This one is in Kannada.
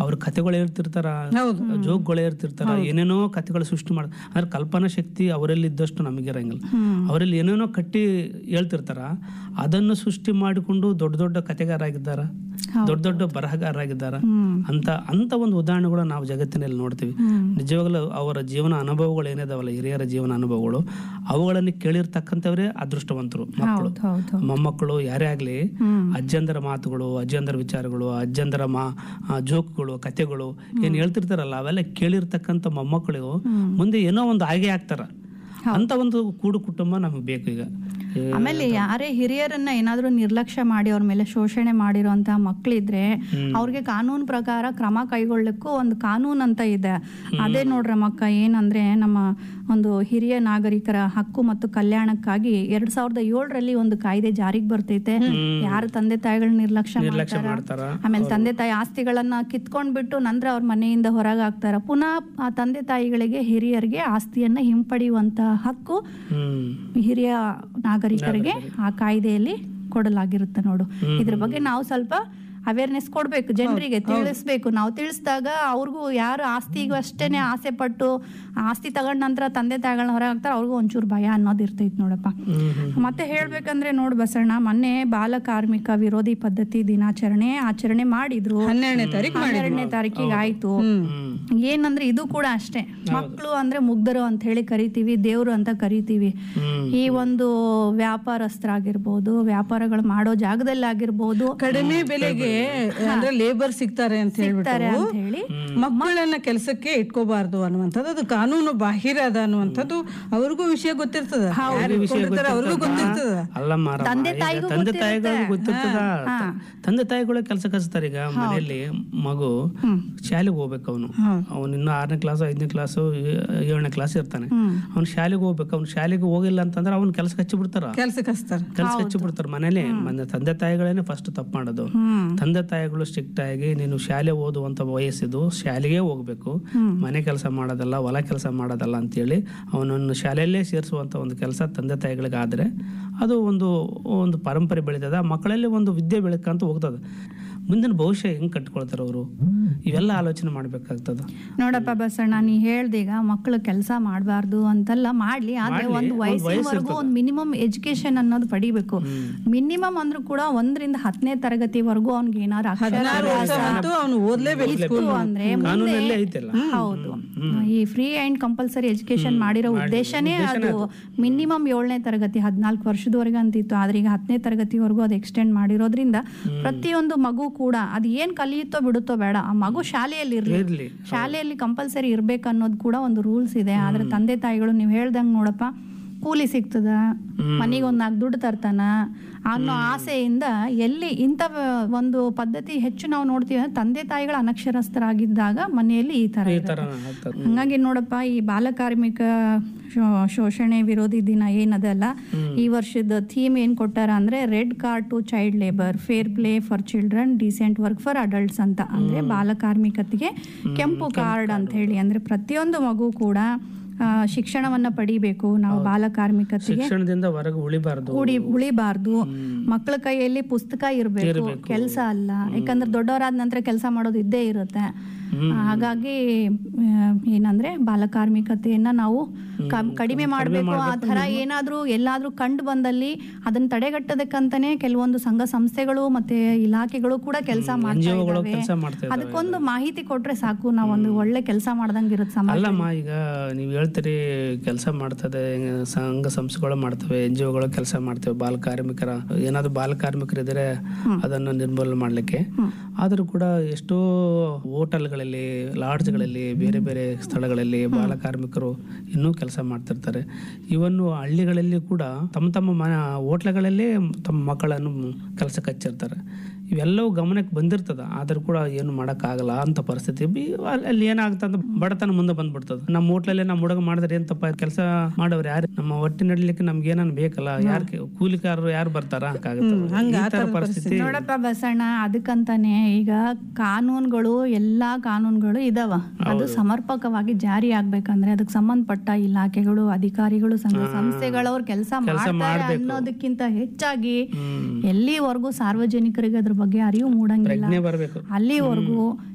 ಅವ್ರ ಕತೆಗಳು ಹೇಳ್ತಿರ್ತಾರ ಜೋಕ್ಗಳು ಹೇಳ್ತಿರ್ತಾರ ಏನೇನೋ ಕತೆಗಳು ಸೃಷ್ಟಿ ಮಾಡ ಅಂದ್ರೆ ಕಲ್ಪನಾ ಶಕ್ತಿ ಅವರಲ್ಲಿ ಇದ್ದಷ್ಟು ನಮಗೆ ಇರಂಗಿಲ್ಲ ಅವರಲ್ಲಿ ಏನೇನೋ ಕಟ್ಟಿ ಹೇಳ್ತಿರ್ತಾರ ಅದನ್ನು ಸೃಷ್ಟಿ ಮಾಡಿಕೊಂಡು ದೊಡ್ಡ ದೊಡ್ಡ ಕತೆಗಾರಾಗಿದ್ದಾರ ದೊಡ್ಡ ದೊಡ್ಡ ಬರಹಗಾರರಾಗಿದ್ದಾರ ಅಂತ ಅಂತ ಒಂದು ಉದಾಹರಣೆಗಳು ನಾವು ಜಗತ್ತಿನಲ್ಲಿ ನೋಡ್ತೀವಿ ನಿಜವಾಗ್ಲೂ ಅವರ ಜೀವನ ಅನುಭವಗಳು ಏನಿದಾವಲ್ಲ ಹಿರಿಯರ ಜೀವನ ಅನುಭವಗಳು ಅವುಗಳನ್ನು ಕೇಳಿರ್ತಕ್ಕಂಥವ್ರೆ ಅದೃಷ್ಟವಂತರು ಮಕ್ಕಳು ಹೌದು ಮೊಮ್ಮಕ್ಕಳು ಯಾರೇ ಆಗ್ಲಿ ಅಜ್ಜಂದರ ಮಾತುಗಳು ಅಜ್ಜಂದರ ವಿಚಾರಗಳು ಅಜ್ಜಂದರ ಮಾ ಆ, ಜೋಕ್ಗಳು ಕತೆಗಳು ಏನ್ ಹೇಳ್ತಿರ್ತಾರಲ್ಲ ಅವೆಲ್ಲ ಕೇಳಿರ್ತಕ್ಕಂಥ ಮೊಮ್ಮಕ್ಕಳು ಮುಂದೆ ಏನೋ ಒಂದು ಆಗೆ ಆಗ್ತಾರ ಅಂತ ಒಂದು ಕೂಡು ಕುಟುಂಬ ನಮಗೆ ಬೇಕು ಈಗ ಈ ಆಮೇಲೆ ಯಾರೇ ಹಿರಿಯರನ್ನ ಏನಾದ್ರೂ ನಿರ್ಲಕ್ಷ್ಯ ಮಾಡಿ ಅವ್ರ ಮೇಲೆ ಶೋಷಣೆ ಮಾಡಿರೋಂತ ಮಕ್ಳಿದ್ರೆ ಅವ್ರಿಗೆ ಕಾನೂನು ಪ್ರಕಾರ ಕ್ರಮ ಕೈಗೊಳ್ಳಕ್ಕೂ ಒಂದು ಕಾನೂನು ಅಂತ ಇದೆ ಅದೇ ನೋಡ್ರಮ್ಮಕ್ಕ ಏನಂದ್ರೆ ನಮ್ಮ ಒಂದು ಹಿರಿಯ ನಾಗರಿಕರ ಹಕ್ಕು ಮತ್ತು ಕಲ್ಯಾಣಕ್ಕಾಗಿ ಎರಡ್ ಸಾವಿರದ ಏಳರಲ್ಲಿ ಒಂದು ಕಾಯ್ದೆ ಜಾರಿಗೆ ಬರ್ತೈತೆ ಯಾರು ತಂದೆ ತಾಯಿಗಳ ನಿರ್ಲಕ್ಷ್ಯ ನಿರ್ಲಕ್ಷ್ಯ ಮಾಡ್ತಾರ ಮಾಡ್ತಾರ ಆಮೇಲೆ ತಂದೆ ತಾಯಿ ಆಸ್ತಿಗಳನ್ನ ಕಿತ್ಕೊಂಡ್ಬಿಟ್ಟು ನಂತರ ಅವ್ರ ಮನೆಯಿಂದ ಹೊರಗೆ ಹಾಕ್ತಾರ ಪುನಃ ಆ ತಂದೆ ತಾಯಿಗಳಿಗೆ ಹಿರಿಯರಿಗೆ ಆಸ್ತಿಯನ್ನ ಹಿಂಪಡೆಯುವಂತ ಹಕ್ಕು ಹ್ಮ್ ಹಿರಿಯ ನಾಗರಿಕರಿಗೆ ಆ ಕಾಯ್ದೆಯಲ್ಲಿ ಕೊಡಲಾಗಿರುತ್ತೆ ನೋಡು ಇದ್ರ ಬಗ್ಗೆ ನಾವು ಸ್ವಲ್ಪ ಅವೇರ್ನೆಸ್ ಕೊಡ್ಬೇಕು ಜನರಿಗೆ ತಿಳಿಸ್ಬೇಕು ನಾವು ತಿಳಿಸಿದಾಗ ಅವ್ರಿಗೂ ಯಾರು ಆಸ್ತಿಗೂ ಅಷ್ಟೇನೆ ಆಸೆ ಪಟ್ಟು ಆಸ್ತಿ ತಗೊಂಡ ನಂತರ ತಂದೆ ತಾಯಿಗಳನ್ನ ಹೊರಗೆ ಹಾಕ್ತಾರೆ ಅವ್ರಿಗೂ ಒಂಚೂರು ಭಯ ಅನ್ನೋದು ಇರ್ತೈತಿ ನೋಡಪ್ಪ ಹ್ಮ್ ಹ್ಮ್ ಮತ್ತೆ ಹೇಳ್ಬೇಕಂದ್ರೆ ನೋಡ್ ಬಸಣ್ಣ ಮೊನ್ನೆ ಬಾಲ ಕಾರ್ಮಿಕ ವಿರೋಧಿ ಪದ್ಧತಿ ದಿನಾಚರಣೆ ಆಚರಣೆ ಮಾಡಿದ್ರು ಹನ್ನೆರಡನೇ ತಾರೀಕು ಹನ್ನೆರಡನೇ ತಾರೀಕಿಗೆ ಆಯ್ತು ಹ್ಮ್ ಏನಂದ್ರೆ ಇದು ಕೂಡ ಅಷ್ಟೇ ಮಕ್ಕಳು ಅಂದ್ರೆ ಮುಗ್ಧರು ಅಂತ ಹೇಳಿ ಕರಿತೀವಿ ದೇವ್ರು ಅಂತ ಕರಿತೀವಿ ಹ್ಮ್ ಈ ಒಂದು ವ್ಯಾಪಾರಸ್ಥರಾಗಿರ್ಬೋದು ವ್ಯಾಪಾರಗಳು ಮಾಡೋ ಜಾಗದಲ್ಲಿ ಆಗಿರ್ಬೋದು ಕಡಿಮೆ ಬೆಲೆಗೆ ಅಂದ್ರೆ ಲೇಬರ್ ಸಿಗ್ತಾರೆ ಅಂತ ಸಿಗ್ತಾರೆ ಹೇಳ್ಬಿಟ್ಟು ಅಂತ ಹೇಳಿ ಮಕ್ಕಳನ್ನ ಕೆಲಸಕ್ಕೆ ಇಟ್ಕೋಬಾರ್ದು ಅನ್ನುವಂಥದ್ದು ಅದು ಕಾನೂನು ಬಾಹಿರ ಅದ ಅನ್ನುವಂಥದ್ದು ಅವ್ರಿಗೂ ವಿಷಯ ಗೊತ್ತಿರ್ತದ ಯಾರು ಇಟ್ಕೊಂಡಿರ್ತಾರೆ ಅವ್ರಿಗೂ ಗೊತ್ತಿರ್ತದ ಅಲ್ಲ ಮಾರಮ್ಮ, ತಂದೆ ಈಗ ತಾಯಿಗೂ ತಂದೆ ತಾಯಿಗಳಿಗೆ ಗೊತ್ತಿರ್ತದ ತಂದೆ ತಾಯಿಗಳು ಕೆಲಸ ಕಲಿಸ್ತಾರೆ ಈಗ ಮನೆಯಲ್ಲಿ ಮಗು ಶಾಲೆಗೆ ಹೋಗ್ಬೇಕು ಅವನು ಅವನು ಇನ್ನು ಆರನೇ ಕ್ಲಾಸ್ ಐದನೇ ಕ್ಲಾಸ್ ಏಳನೇ ಕ್ಲಾಸ್ ಇರ್ತಾನೆ ಅವ್ನು ಶಾಲೆಗೆ ಹೋಗ್ಬೇಕು ಅವ್ನು ಶಾಲೆಗೆ ಹೋಗಿಲ್ಲ ಅಂತಂದ್ರೆ ಅವ್ನು ಕೆಲಸ ಹಚ್ಚಿ ಬಿಡ್ತಾರ ಕೆಲ್ಸಕ್ಕೆ ಹಚ್ತಾರ ಕೆಲಸ ಹಚ್ಚಿ ಬಿಡ್ತಾರೆ ಮನೇಲಿ ಮನೆ ತಂದೆ ತಾಯಿಗಳೇನೆ ಫಸ್ಟ್ ತಪ್ಪು ಮಾಡೋದು ತಂದೆ ತಾಯಿಗಳು ಸ್ಟ್ರಿಕ್ಟ್ ಆಗಿ ನೀನು ಶಾಲೆ ಓದುವಂತ ವಯಸ್ಸಿದು ಶಾಲೆಗೆ ಹೋಗ್ಬೇಕು ಮನೆ ಕೆಲಸ ಮಾಡೋದಲ್ಲ ಹೊಲ ಕೆಲಸ ಮಾಡೋದಲ್ಲ ಅಂತೇಳಿ ಅವನನ್ನು ಶಾಲೆಯಲ್ಲೇ ಸೇರಿಸುವಂತ ಒಂದು ಕೆಲಸ ತಂದೆ ತಾಯಿಗಳಿಗಾದ್ರೆ ಅದು ಒಂದು ಒಂದು ಪರಂಪರೆ ಬೆಳೀತದ ಆ ಮಕ್ಕಳಲ್ಲಿ ಒಂದು ವಿದ್ಯೆ ಬೆಳಕಂತ ಹೋಗ್ತದೆ ಮುಂದಿನ ಭವಿಷ್ಯ ಹೆಂಗ್ ಕಟ್ಕೊಳ್ತಾರೆ ಅವರು ಇವೆಲ್ಲ ಆಲೋಚನೆ ಮಾಡ್ಬೇಕಾಗ್ತದ ನೋಡಪ್ಪ ಬಸಣ್ಣ ನೀ ಹೇಳ್ದೀಗ ಮಕ್ಕಳು ಕೆಲಸ ಮಾಡಬಾರ್ದು ಅಂತಲ್ಲ ಮಾಡ್ಲಿ ಆದ್ರೆ ಒಂದು ವಯಸ್ಸಿನವರೆಗೂ ಒಂದು ಮಿನಿಮಮ್ ಎಜುಕೇಶನ್ ಅನ್ನೋದು ಪಡಿಬೇಕು ಮಿನಿಮಮ್ ಅಂದ್ರೂ ಕೂಡ ಒಂದರಿಂದ ಹತ್ತನೇ ತರಗತಿವರೆಗೂ ಅವ್ನಿಗೆ ಏನಾದ್ರು ಅಕ್ಷರಾಭ್ಯಾಸ ಅವನು ಓದ್ಲೇಬೇಕು ಇತ್ತು ಅಂದ್ರೆ ಮುಂದೆ ಕಾನೂನಲ್ಲೇ ಐತಲ್ಲ ಹೌದು ಈ ಫ್ರೀ ಅಂಡ್ ಕಂಪಲ್ಸರಿ ಎಜುಕೇಶನ್ ಮಾಡಿರೋ ಉದ್ದೇಶನೇ ಅದು ಮಿನಿಮಮ್ ಏಳನೇ ತರಗತಿ ಹದಿನಾಲ್ಕು ವರ್ಷದವರೆಗೆ ಅಂತಿತ್ತು ಆದ್ರೆ ಈಗ ಹತ್ತನೇ ತರಗತಿವರೆಗೂ ಅದು ಎಕ್ಸ್ಟೆಂಡ್ ಮಾಡಿರೋದ್ರಿಂದ ಪ್ರತಿಯೊಂದು ಮಗು ಕೂಡ ಅದು ಏನ್ ಕಲಿಯುತ್ತೋ ಬಿಡುತ್ತೋ ಬೇಡ ಆ ಮಗು ಶಾಲೆಯಲ್ಲಿ ಇರ್ಲಿ ಇರ್ಲಿ ಶಾಲೆಯಲ್ಲಿ ಕಂಪಲ್ಸರಿ ಇರ್ಬೇಕು ಅನ್ನೋದು ಕೂಡ ಒಂದು ರೂಲ್ಸ್ ಇದೆ ಆದ್ರೆ ತಂದೆ ತಾಯಿಗಳು ನೀವು ಹೇಳ್ದಂಗ್ ನೋಡಪ್ಪ ಕೂಲಿ ಸಿಗ್ತದ ಮನೆಗೆ ಒಂದ್ ನಾಲ್ಕು ದುಡ್ಡು ತರ್ತಾನ ಅನ್ನೋ ಆಸೆಯಿಂದ ಎಲ್ಲಿ ಇಂಥ ಒಂದು ಪದ್ಧತಿ ಹೆಚ್ಚು ನಾವು ನೋಡ್ತೀವಿ ಅಂದ್ರೆ ತಂದೆ ತಾಯಿಗಳ ಅನಕ್ಷರಸ್ಥರಾಗಿದ್ದಾಗ ಮನೆಯಲ್ಲಿ ಈ ತರ ಈ ಇರುತ್ತೆ. ತರ ಆಗ್ತದೆ ಹಂಗಾಗಿ ನೋಡಪ್ಪ ಈ ಬಾಲಕಾರ್ಮಿಕ ಶೋ- ಶೋಷಣೆ ವಿರೋಧಿ ದಿನ ಏನದಲ್ಲ ಈ ವರ್ಷದ ಥೀಮ್ ಏನ್ ಕೊಟ್ಟಾರ ಅಂದ್ರೆ red card to child labour fair play for children decent work for adults ಅಂತ ಅಂದ್ರೆ ಬಾಲಕಾರ್ಮಿಕತೆಗೆ ಕೆಂಪು ಕಾರ್ಡ್ ಅಂತ ಹೇಳಿ ಅಂದ್ರೆ ಪ್ರತಿಯೊಂದು ಮಗು ಕೂಡ ಆ, ಶಿಕ್ಷಣವನ್ನ ಪಡಿಬೇಕು ನಾವು ಬಾಲಕಾರ್ಮಿಕತೆಗೆ ಶಿಕ್ಷಣದಿಂದ ಹೊರಗೆ ಉಳಿಬಾರ್ದು ಉಳಿ ಉಳಿಬಾರ್ದು ಮಕ್ಕಳ ಕೈಯಲ್ಲಿ ಪುಸ್ತಕ ಇರಬೇಕು ಕೆಲಸ ಅಲ್ಲ ಯಾಕಂದ್ರೆ ದೊಡ್ಡವರಾದ ನಂತರ ಕೆಲಸ ಮಾಡೋದು ಇದ್ದೇ ಇರುತ್ತೆ ಹಾಗಾಗಿ ಆ, ಏನಂದ್ರೆ ಬಾಲಕಾರ್ಮಿಕತೆಯನ್ನ ನಾವು ಕ- ಕಡಿಮೆ ಮಾಡಬೇಕು ಆ ತರ ಏನಾದ್ರೂ ಎಲ್ಲಾದ್ರೂ ಕಂಡು ಬಂದಲ್ಲಿ ಅದನ್ನ ತಡೆಗಟ್ಟೋದಕ್ಕಂತಾನೆ ಕೆಲವೊಂದು ಸಂಘ ಸಂಸ್ಥೆಗಳು ಮತ್ತೆ ಇಲಾಖೆಗಳು ಕೂಡ ಕೆಲಸ ಮಾಡ್ತಾ NGO ಗಳು ಇದಾವೆ ಕೆಲಸ ಮಾಡ್ತಾ ಇದಾವೆ. ಅದಕ್ಕೊಂದು ಮಾಹಿತಿ ಕೊಟ್ರೆ ಸಾಕು ನಾವು ಒಂದು ಒಳ್ಳೆ ಕೆಲಸ ಮಾಡ್ದಂಗೆ ಇರುತ್ತೆ ಸಮಾಜ ಅಲ್ಲಮ್ಮ ಈಗ ನೀವು ಹೇಳ್ತೀರಿ ಕೆಲಸ ಮಾಡ್ತದೆ ಸಂಘ ಸಂಸ್ಥೆಗಳು ಮಾಡ್ತವೆ ಎನ್ ಜಿ ಒಗಳು ಕೆಲಸ ಮಾಡ್ತವೆ ಬಾಲ ಕಾರ್ಮಿಕರ ಏನಾದ್ರು ಬಾಲ ಕಾರ್ಮಿಕರಿದ್ರೆ ಅದನ್ನು ನಿರ್ಮೂಲನೆ ಮಾಡ್ಲಿಕ್ಕೆ ಆದರೂ ಕೂಡ ಎಷ್ಟೋ ಹೋಟೆಲ್ಗಳಲ್ಲಿ ಲಾಡ್ಜ್ಗಳಲ್ಲಿ ಬೇರೆ ಬೇರೆ ಸ್ಥಳಗಳಲ್ಲಿ ಬಾಲ ಕಾರ್ಮಿಕರು ಇನ್ನೂ ಕೆಲಸ ಮಾಡ್ತಿರ್ತಾರೆ ಇವನ್ನು ಹಳ್ಳಿಗಳಲ್ಲಿ ಕೂಡ ತಮ್ಮ ತಮ್ಮ ಮನ ಹೋಟ್ಲಗಳಲ್ಲಿ ತಮ್ಮ ಮಕ್ಕಳನ್ನು ಕೆಲಸಕ್ಕೆ ಹಚ್ಚಿರ್ತಾರೆ ಇವೆಲ್ಲವೂ ಗಮನಕ್ಕೆ ಬಂದಿರ್ತದ ಆದ್ರೂ ಕೂಡ ಏನು ಮಾಡೋಕ್ಕಾಗಲ್ಲ ಅಂತ ಪರಿಸ್ಥಿತಿ ಬಿ- ಅಲ್ಲಿ ಅಲ್ಲಿ ಏನಾಗ್ತದ ಬಡತನ ಮುಂದೆ ಬಂದ್ಬಿಡ್ತದ ನಮ್ಮ ಹೋಟ್ಲಲ್ಲಿ ನಮ್ಮ ಹುಡುಗ ಮಾಡಿದ್ರೆ ಏನ್ ತಪ್ಪ ಕೆಲಸ ಮಾಡೋರು ಯಾರು ನಮ್ಮ ಹೊಟ್ಟೆ ನಡಿಲಿಕ್ಕೆ ನಮ್ಗೆ ಏನಾನ ಬೇಕಲ್ಲ ಯಾರು ಕೂಲಿಕಾರರು ಯಾರು ಬರ್ತಾರ ಈ ತರ ಪರಿಸ್ಥಿತಿ ನೋಡಪ್ಪ ಬಸಣ್ಣ ಅದಕ್ಕಂತಾನೆ ಈಗ ಕಾನೂನುಗಳು ಎಲ್ಲಾ ಕಾನೂನುಗಳು ಇದಾವ ಅದು ಸಮರ್ಪಕವಾಗಿ ಜಾರಿ ಆಗ್ಬೇಕಂದ್ರೆ ಅದಕ್ಕೆ ಸಂಬಂಧಪಟ್ಟ ಇಲಾಖೆಗಳು ಅಧಿಕಾರಿಗಳು ಸಂಘ ಸಂಸ್ಥೆಗಳವ್ರು ಕೆಲಸ ಮಾಡ್ತಾರೆ ಅನ್ನೋದಕ್ಕಿಂತ ಹೆಚ್ಚಾಗಿ ಎಲ್ಲಿವರೆಗೂ ಸಾರ್ವಜನಿಕರಿಗೆ ಅದ್ರ ಬಗ್ಗೆ ಅರಿವು ಮೂಡಂಗಿಲ್ಲ ಪ್ರಜ್ಞೆ ಬರಬೇಕು ಅಲ್ಲಿವರೆಗೂ